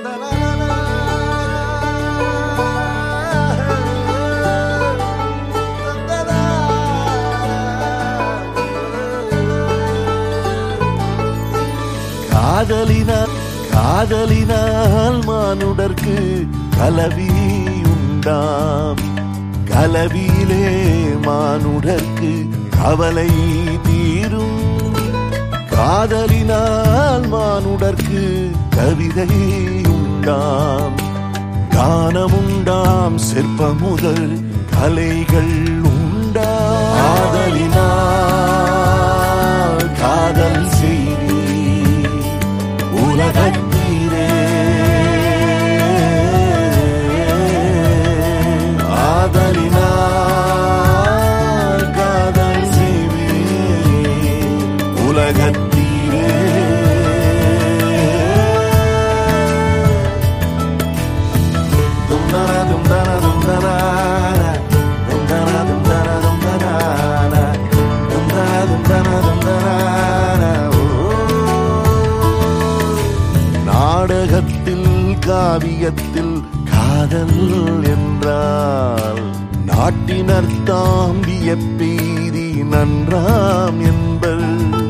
காதலினால் காதலினால் மானுடர்க்கு கலவி உண்டாம் கலவியிலே மானுடர்க்கு கவலை தீரும் காதலினால் மானுடர்க்கு கவிதை உண்டாம் கானமுண்டாம் சிற்பம் முதல் கலைகள் உண்டாம் ஆதலினால் காதல் செய்தி உலகத்தீரே ஆதலினால் காதல் செய்வி உலகத்தீரே தும்தன தும்தன தும்தன தும்தன தும்தன தும்தன தும்தன தும்தன தும்தன ஓ நாடகத்தில் காவியத்தில் காதல் என்றால் நாட்டினர் தாம்பிய பீதி நன்றாம் என்பர்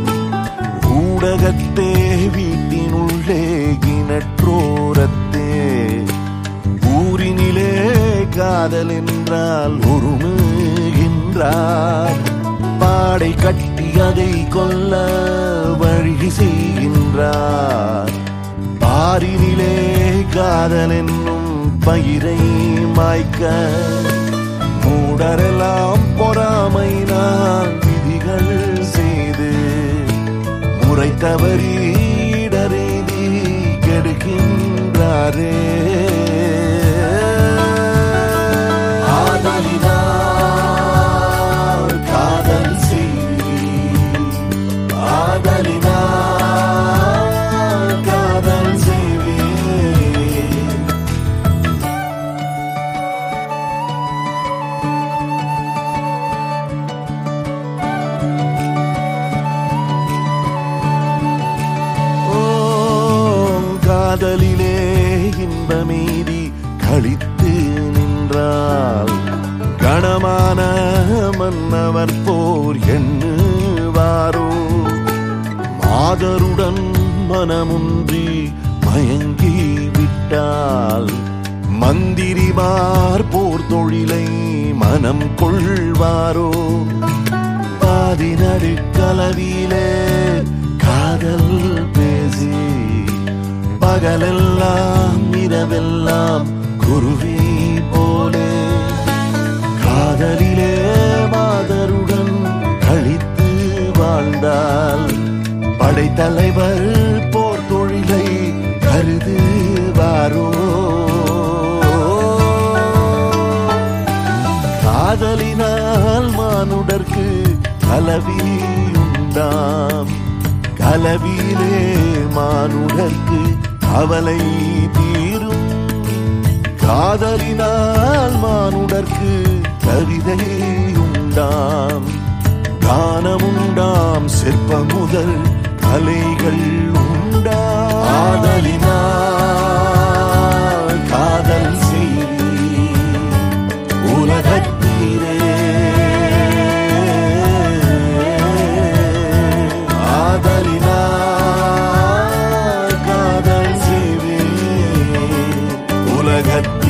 ஊடகத்தே வீட்டினுள்ளே கிணற்றோரத்தே ஊரினிலே காதல் என்றால் உருமுகின்றார் பாடை கட்டி அதை கொல்ல வழி செய்கின்றார் பாரினிலே காதல் என்னும் பயிரை மாய்க்க மூடரெல்லாம் பொறாமைனால் விதிகள் செய்து முறை தவறி இடரெய்தி கெடுக்கின்றாரே ஆதலினால் காதல் செய்தி ஆதலினால் காதல் செய்வி ஓம் காதலிலே இன்பமீதி கழித்து நின்றால் கணமான மன்னவர் போர் எண்ணுவாரோ மாதருடன் மனமுன்றி மயங்கி விட்டால் மந்திரிமார் போர் தொழிலை மனம் கொள்வாரோ பாதி நடுக்கலவியிலே காதல் பேசி பகலெல்லாம் இரவெல்லாம் குருவி போலே காதலிலே மாதருடன் கழித்து வாழ்ந்தால் படைத்தலைவர் போர் தொழிலை கருதுவாரோ காதலினால் மானுடர்க்கு கலவி உண்டாம் கலவியிலே மானுடர்க்கு கவலை தீரும் காதலினால் மானுடர்க்கு கவிதை உண்டாம் கானமுண்டாம் சிற்பம் முதல் கலைகள் உண்டாம் ஆதலினால் காதல் செய்தி உலகத்தீரே ஆதலினால் காதல் செய்வே உலகத்தீரே